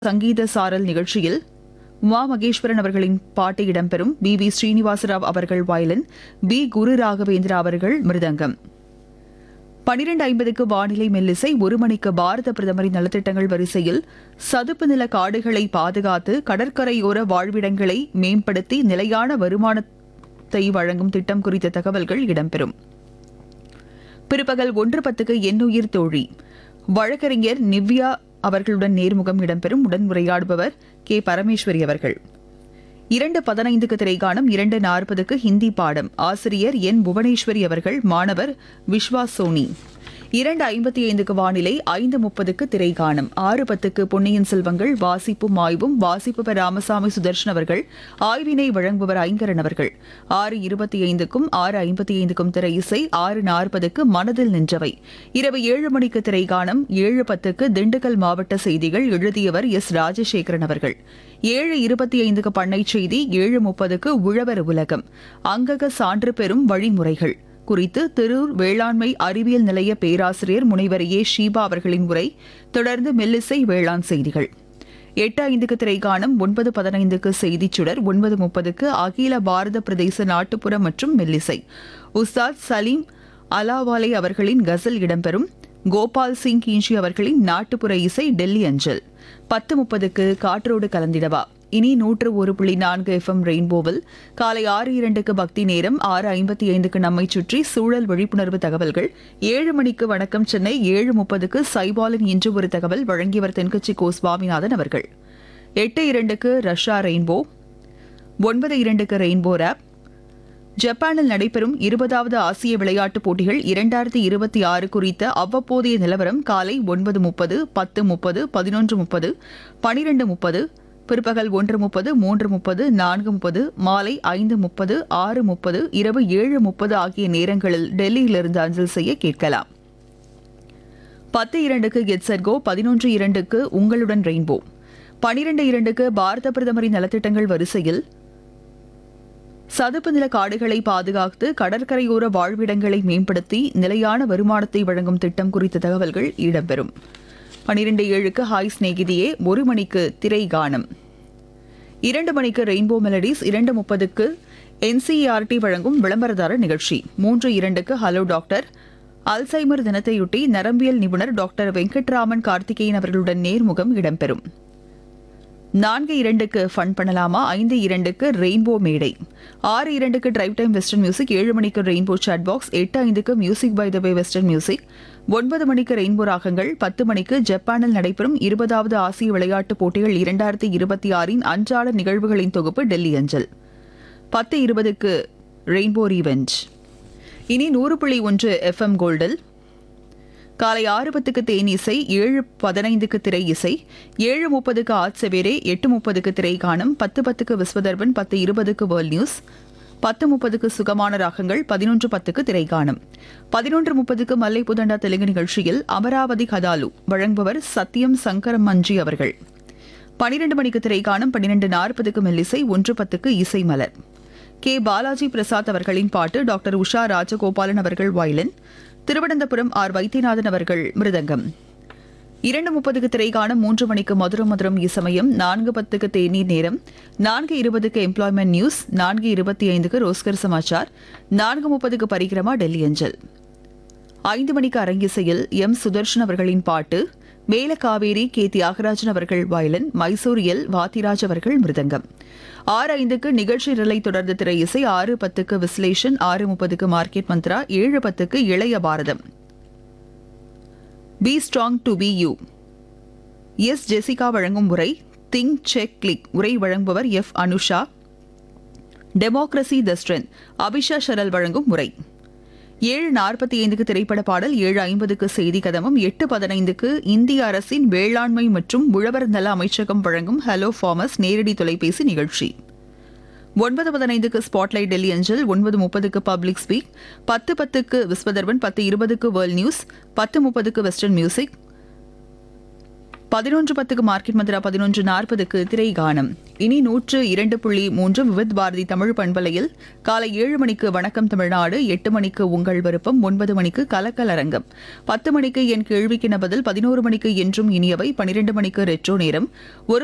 சங்கீத சாரல் நிகழ்ச்சியில் உமா மகேஸ்வரன் அவர்களின் பாட்டு இடம்பெறும் பி வி ஸ்ரீனிவாசராவ் அவர்கள் வயலின் பி குரு ராகவேந்திரா அவர்கள் மிருதங்கம் பனிரெண்டு ஐம்பதுக்கு வானிலை மெல்லிசை ஒரு மணிக்கு பாரத பிரதமரின் நலத்திட்டங்கள் வரிசையில் சதுப்பு நில காடுகளை பாதுகாத்து கடற்கரையோர வாழ்விடங்களை மேம்படுத்தி நிலையான வருமானத்தை வழங்கும் திட்டம் குறித்த தகவல்கள் இடம்பெறும் பிற்பகல் ஒன்று பத்துக்கு எண்ணுயிர் தோழி வழக்கறிஞர் நிவ்யா அவர்களுடன் நேர்முகம் இடம்பெறும் உடன் உரையாடுபவர் கே பரமேஸ்வரி அவர்கள் இரண்டு பதினைந்துக்கு திரைகாணும் இரண்டு நாற்பதுக்கு ஹிந்தி பாடம் ஆசிரியர் என் புவனேஸ்வரி அவர்கள் மாணவர் விஸ்வா சோனி இரண்டு ஐம்பத்தி ஐந்துக்கு வானிலை ஐந்து முப்பதுக்கு திரைகாணும் ஆறு பத்துக்கு பொன்னியின் செல்வங்கள் வாசிப்பும் ஆய்வும் வாசிப்பு பெ ராமசாமி சுதர்ஷன் அவர்கள் ஆய்வினை வழங்குபவர் ஐங்கரன் அவர்கள் ஆறு இருபத்தி ஐந்துக்கும் ஆறு ஐம்பத்தி ஐந்துக்கும் திரை இசை ஆறு நாற்பதுக்கு மனதில் நின்றவை இரவு ஏழு மணிக்கு திரைகாணும் ஏழு பத்துக்கு திண்டுக்கல் மாவட்ட செய்திகள் எழுதியவர் எஸ் ராஜசேகரன் அவர்கள் ஏழு இருபத்தி ஐந்துக்கு பண்ணை செய்தி ஏழு முப்பதுக்கு உழவர் உலகம் அங்கக சான்று பெறும் வழிமுறைகள் குறித்து திருர் வேளாண்மை அறிவியல் நிலைய பேராசிரியர் முனைவர் ஏ ஷீபா அவர்களின் உரை தொடர்ந்து மெல்லிசை வேளாண் செய்திகள் எட்டு ஐந்துக்கு திரைகாணும் ஒன்பது பதினைந்துக்கு செய்திச் சுடர் ஒன்பது முப்பதுக்கு அகில பாரத பிரதேச நாட்டுப்புற மற்றும் மெல்லிசை உஸ்தாத் சலீம் அலாவாலே அவர்களின் கசல் இடம்பெறும் கோபால் சிங் கீஞ்சி அவர்களின் நாட்டுப்புற இசை டெல்லி அஞ்சல் பத்து முப்பதுக்கு காற்றோடு கலந்திடவா இனி நூற்று ஒரு புள்ளி நான்கு எஃப்எம் ரெயின்போவில் காலை ஆறு இரண்டுக்கு பக்தி நேரம் ஆறு ஐம்பத்தி ஐந்துக்கு நம்மை சுற்றி சூழல் விழிப்புணர்வு தகவல்கள் ஏழு மணிக்கு வணக்கம் சென்னை ஏழு முப்பதுக்கு சைபாலின் இன்று ஒரு தகவல் வழங்கியவர் தென்கட்சி கோ சுவாமிநாதன் அவர்கள் எட்டு இரண்டுக்கு ரஷ்யா ரெயின்போ ஒன்பது இரண்டுக்கு ரெயின்போ ரேப் ஜப்பானில் நடைபெறும் இருபதாவது ஆசிய விளையாட்டுப் போட்டிகள் இரண்டாயிரத்தி இருபத்தி ஆறு குறித்த அவ்வப்போதைய நிலவரம் காலை ஒன்பது முப்பது பத்து முப்பது பதினொன்று முப்பது பனிரெண்டு முப்பது பிற்பகல் ஒன்று முப்பது மூன்று முப்பது நான்கு முப்பது மாலை ஐந்து முப்பது ஆறு முப்பது இரவு ஏழு முப்பது ஆகிய நேரங்களில் டெல்லியிலிருந்து அஞ்சல் செய்ய கேட்கலாம் பத்து இரண்டுக்கு கெட்சர்கோ பதினொன்று இரண்டுக்கு உங்களுடன் ரெயின்போ பனிரெண்டு இரண்டுக்கு பாரத பிரதமரின் நலத்திட்டங்கள் வரிசையில் சதுப்பு நில காடுகளை பாதுகாத்து கடற்கரையோர வாழ்விடங்களை மேம்படுத்தி நிலையான வருமானத்தை வழங்கும் திட்டம் குறித்த தகவல்கள் இடம்பெறும் பனிரெண்டு ஏழுக்கு ஹாய் சிநேகிதியே ஒரு மணிக்கு திரை கானம் இரண்டு மணிக்கு ரெயின்போ மெலடிஸ் இரண்டு முப்பதுக்கு என்சிஇஆர்டி வழங்கும் விளம்பரதாரர் நிகழ்ச்சி மூன்று இரண்டுக்கு ஹலோ டாக்டர் அல்சைமர் தினத்தையொட்டி நரம்பியல் நிபுணர் டாக்டர் வெங்கட்ராமன் கார்த்திகேயன் அவர்களுடன் நேர்முகம் இடம்பெறும் நான்கு இரண்டுக்கு ஃபன் பண்ணலாமா ஐந்து இரண்டுக்கு ரெயின்போ மேடை ஆறு இரண்டுக்கு டிரைவ் டைம் வெஸ்டர்ன் மியூசிக் ஏழு மணிக்கு ரெயின்போ சாட் பாக்ஸ் எட்டு ஐந்துக்கு music by the way western music ஒன்பது மணிக்கு ரெயின்போ ராகங்கள் பத்து மணிக்கு ஜப்பானில் நடைபெறும் இருபதாவது ஆசிய விளையாட்டுப் போட்டிகள் இரண்டாயிரத்தி இருபத்தி ஆறின் அன்றாட நிகழ்வுகளின் தொகுப்பு டெல்லி அஞ்சல் பத்து இருபதுக்கு ரெயின்போ ரீவெஞ்ச் இனி நூறு புள்ளி ஒன்று எஃப்எம் கோல்டில் காலை ஆறு பத்துக்கு தேன் இசை ஏழு பதினைந்துக்கு திரை இசை ஏழு முப்பதுக்கு ஆட்சவேரே எட்டு முப்பதுக்கு திரை காணும் பத்து பத்துக்கு விஸ்வதர்பன் பத்து இருபதுக்கு வேர்ல்ட் நியூஸ் பத்து முப்பதுக்கு சுகமான ராகங்கள் பதினொன்று பத்துக்கு திரை காணும் பதினொன்று முப்பதுக்கு மல்லை புதண்டா தெலுங்கு நிகழ்ச்சியில் அமராவதி கதாலு வழங்குபவர் சத்யம் சங்கரம் மஞ்சி அவர்கள் பனிரெண்டு மணிக்கு திரை காணும் பன்னிரண்டு நாற்பதுக்கு மெல்லிசை ஒன்று பத்துக்கு இசை மலர் கே பாலாஜி பிரசாத் அவர்களின் பாட்டு டாக்டர் உஷா ராஜகோபாலன் அவர்கள் வயலின் திருவனந்தபுரம் ஆர் வைத்தியநாதன் அவர்கள் மிருதங்கம் இரண்டு முப்பதுக்கு திரைகாணும் மூன்று மணிக்கு மதுரம் மதுரம் இசமயம் நான்கு பத்துக்கு தேநீர் நேரம் நான்கு இருபதுக்கு எம்ப்ளாய்மெண்ட் நியூஸ் நான்கு இருபத்தி ஐந்துக்கு ரோஸ்கர் சமாச்சார் நான்கு முப்பதுக்கு பரிக்கிரமா டெல்லி அஞ்சல் ஐந்து மணிக்கு அரங்கிசையில் எம் சுதர்ஷன் அவர்களின் பாட்டு மேலகாவேரி கே தியாகராஜன் அவர்கள் வயலின் மைசூர் எல் வாத்திராஜ் அவர்கள் மிருதங்கம் ஆறு ஐந்துக்கு நிகழ்ச்சி நிலை தொடர்ந்து திரை இசை ஆறு பத்துக்கு விஸ்லேஷன் ஆறு முப்பதுக்கு மார்க்கெட் மந்த்ரா ஏழு பத்துக்கு இளைய பாரதம் be strong to be U S Jessica வழங்கும் உரை திங்க் செக் கிளிக் உரை வழங்குபவர் F Anusha democracy the strength Abisha Sharal வழங்கும் உரை ஏழு நாற்பத்தி ஐந்துக்கு திரைப்பட பாடல் ஏழு ஐம்பதுக்கு செய்தி கதமம் எட்டு பதினைந்துக்கு இந்திய அரசின் வேளாண்மை மற்றும் உழவர் நல அமைச்சகம் வழங்கும் ஹலோ ஃபார்மஸ் நேரடி தொலைபேசி நிகழ்ச்சி ஒன்பது பதினைந்துக்கு ஸ்பாட்லைட் டெல்லி அஞ்சல் ஒன்பது முப்பதுக்கு பப்ளிக் ஸ்பீக் பத்து பத்துக்கு விஸ்வதர்பன் பத்து இருபதுக்கு வேர்ல்ட் நியூஸ் பத்து முப்பதுக்கு வெஸ்டர்ன் மியூசிக் பதினொன்று பத்துக்கு மார்க்கெட் மந்திரா பதினொன்று நாற்பதுக்கு திரை கானம் இனி நூற்று இரண்டு புள்ளி மூன்று விவித் பாரதி தமிழ் பண்பலையில் காலை ஏழு மணிக்கு வணக்கம் தமிழ்நாடு எட்டு மணிக்கு உங்கள் விருப்பம் ஒன்பது மணிக்கு கலக்கலரங்கம் பத்து மணிக்கு என் கேள்விக்கு பதில் பதினோரு மணிக்கு என்றும் இனியவை பனிரெண்டு மணிக்கு ரெட்ரோ நேரம் ஒரு